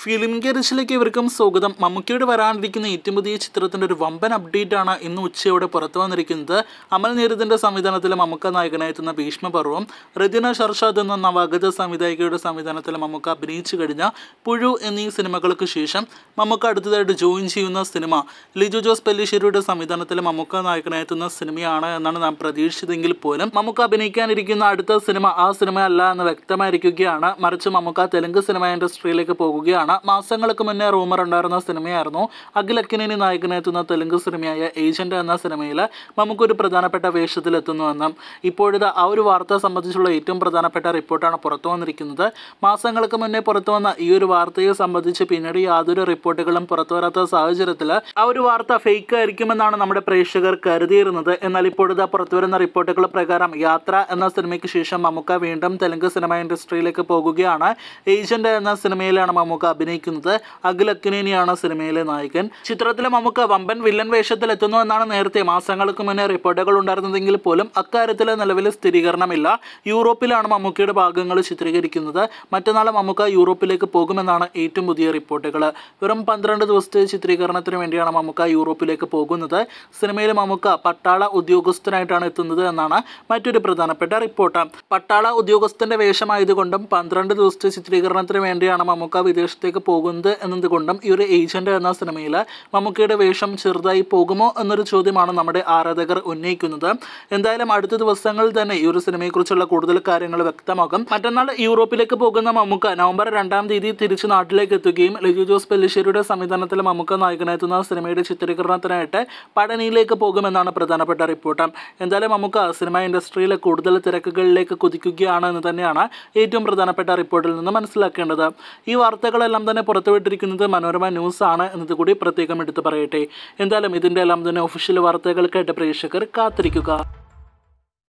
film ഗെറിച്ചിലേക്ക് ഇവർക്കും സ്വാഗതം മമ്മൂക്കിയോട് വരാനിരിക്കുന്ന ഏറ്റവും പുതിയ ചിത്രത്തിൻ്റെ ഒരു വമ്പൻ അപ്ഡേറ്റ് ആണ് ഇന്ന് ഉച്ചയോടെ പുറത്തു വന്നിരിക്കുന്നത് അമൽ നീരദിൻ്റെ സംവിധാനത്തിൽ മമ്മൂക്ക നായകനായെത്തുന്ന ഭീഷ്മപർവം റദിന ഷർഷാദ് എന്ന നവാഗത സംവിധായികയുടെ സംവിധാനത്തിൽ മമ്മൂക്ക അഭിനയിച്ചു കഴിഞ്ഞ പുഴു എന്നീ സിനിമകൾക്ക് ശേഷം മമ്മൂക്ക അടുത്തതായിട്ട് ജോയിൻ ചെയ്യുന്ന സിനിമ ലിജു ജോസ് പെല്ലിശ്ശേരിയുടെ സംവിധാനത്തിൽ മമ്മൂക്ക നായകനായെത്തുന്ന സിനിമയാണ് എന്നാണ് നാം പ്രതീക്ഷിച്ചതെങ്കിൽ പോലും മമ്മൂക്ക അഭിനയിക്കാനിരിക്കുന്ന അടുത്ത സിനിമ ആ സിനിമ അല്ല എന്ന് വ്യക്തമായിരിക്കുകയാണ് മറിച്ച് മമ്മൂക്ക തെലുങ്ക് സിനിമ ഇൻഡസ്ട്രിയിലേക്ക് പോകുകയാണ് മാസങ്ങൾക്ക് മുന്നേ റൂമർ ഉണ്ടായിരുന്ന സിനിമയായിരുന്നു അഖിൽ അക്കിനേനി നായകനെത്തുന്ന തെലുങ്ക് സിനിമയായ ഏജന്റ് എന്ന സിനിമയിൽ മമ്മൂക്ക് ഒരു പ്രധാനപ്പെട്ട വേഷത്തിലെത്തുന്നുവെന്നും ഇപ്പോഴത്തെ ആ ഒരു വാർത്ത സംബന്ധിച്ചുള്ള ഏറ്റവും പ്രധാനപ്പെട്ട റിപ്പോർട്ടാണ് പുറത്തു വന്നിരിക്കുന്നത് മാസങ്ങൾക്ക് മുന്നേ പുറത്തു വന്ന ഈ ഒരു വാർത്തയെ സംബന്ധിച്ച് പിന്നീട് യാതൊരു റിപ്പോർട്ടുകളും പുറത്തു വരാത്ത സാഹചര്യത്തിൽ ആ ഒരു വാർത്ത ഫേക്ക് ആയിരിക്കുമെന്നാണ് നമ്മുടെ പ്രേക്ഷകർ കരുതിയിരുന്നത് എന്നാൽ ഇപ്പോഴത്തെ പുറത്തു വരുന്ന റിപ്പോർട്ടുകൾ പ്രകാരം യാത്ര എന്ന സിനിമയ്ക്ക് ശേഷം മമ്മൂക്ക വീണ്ടും തെലുങ്ക് സിനിമ ഇൻഡസ്ട്രിയിലേക്ക് പോകുകയാണ് ഏജന്റ് എന്ന സിനിമയിലാണ് മമ്മൂക്ക അഭിനയിക്കുന്നത് അഖിൽ അക്കിനേനിയാണ് സിനിമയിലെ നായകൻ ചിത്രത്തിലെ മമ്മൂക്ക വമ്പൻ വില്ലൻ വേഷത്തിൽ എത്തുന്നു എന്നാണ് നേരത്തെ മാസങ്ങൾക്ക് മുന്നേ റിപ്പോർട്ടുകൾ ഉണ്ടായിരുന്നതെങ്കിൽ പോലും അക്കാര്യത്തിൽ നിലവിൽ സ്ഥിരീകരണമില്ല യൂറോപ്പിലാണ് മമ്മൂക്കയുടെ ഭാഗങ്ങൾ ചിത്രീകരിക്കുന്നത് മറ്റന്നാൾ മമ്മൂക്ക യൂറോപ്പിലേക്ക് പോകുമെന്നാണ് ഏറ്റവും പുതിയ റിപ്പോർട്ടുകൾ വെറും പന്ത്രണ്ട് ദിവസത്തെ ചിത്രീകരണത്തിന് വേണ്ടിയാണ് മമ്മൂക്ക യൂറോപ്പിലേക്ക് പോകുന്നത് സിനിമയിൽ മമ്മൂക്ക പട്ടാള ഉദ്യോഗസ്ഥനായിട്ടാണ് എത്തുന്നത് എന്നാണ് മറ്റൊരു പ്രധാനപ്പെട്ട റിപ്പോർട്ട് പട്ടാള ഉദ്യോഗസ്ഥന്റെ വേഷമായതുകൊണ്ടും പന്ത്രണ്ട് ദിവസത്തെ ചിത്രീകരണത്തിന് വേണ്ടിയാണ് മമ്മൂക്ക വിദേശത്തേക്ക് പോകുന്നത് എന്നതുകൊണ്ടും ഈ ഒരു ഏജന്റ് എന്ന സിനിമയിൽ മമ്മൂക്കയുടെ വേഷം ചെറുതായി പോകുമോ എന്നൊരു ചോദ്യമാണ് നമ്മുടെ ആരാധകർ ഉന്നയിക്കുന്നത് എന്തായാലും അടുത്ത ദിവസങ്ങളിൽ തന്നെ ഈ ഒരു സിനിമയെക്കുറിച്ചുള്ള കൂടുതൽ കാര്യങ്ങൾ വ്യക്തമാകും മറ്റന്നാൾ യൂറോപ്പിലേക്ക് പോകുന്ന മമ്മൂക്ക നവംബർ രണ്ടാം തീയതി തിരിച്ച് നാട്ടിലേക്ക് എത്തുകയും ലിജു ജോസ് പെല്ലിശ്ശേരിയുടെ സംവിധാനത്തിൽ മമ്മൂക്ക നായകനെത്തുന്ന സിനിമയുടെ ചിത്രീകരണത്തിനായിട്ട് പഴനിയിലേക്ക് പോകുമെന്നാണ് പ്രധാനപ്പെട്ട റിപ്പോർട്ട് എന്തായാലും മമ്മൂക്ക സിനിമ ഇൻഡസ്ട്രിയിലെ കൂടുതൽ തിരക്കുകളിലേക്ക് കുതിക്കുകയാണ് എന്ന് തന്നെയാണ് ഏറ്റവും പ്രധാനപ്പെട്ട റിപ്പോർട്ടിൽ നിന്ന് മനസ്സിലാക്കേണ്ടത് ഈ വാർത്തകളെല്ലാം തന്നെ പുറത്തുവിട്ടിരിക്കുന്നത് മനോരമ ന്യൂസ് ആണ് എന്നത് കൂടി പ്രത്യേകം എടുത്തു പറയട്ടെ എന്തായാലും ഇതിൻ്റെ എല്ലാം തന്നെ ഒഫീഷ്യൽ വാർത്തകൾക്കായിട്ട് പ്രേക്ഷകർ കാത്തിരിക്കുക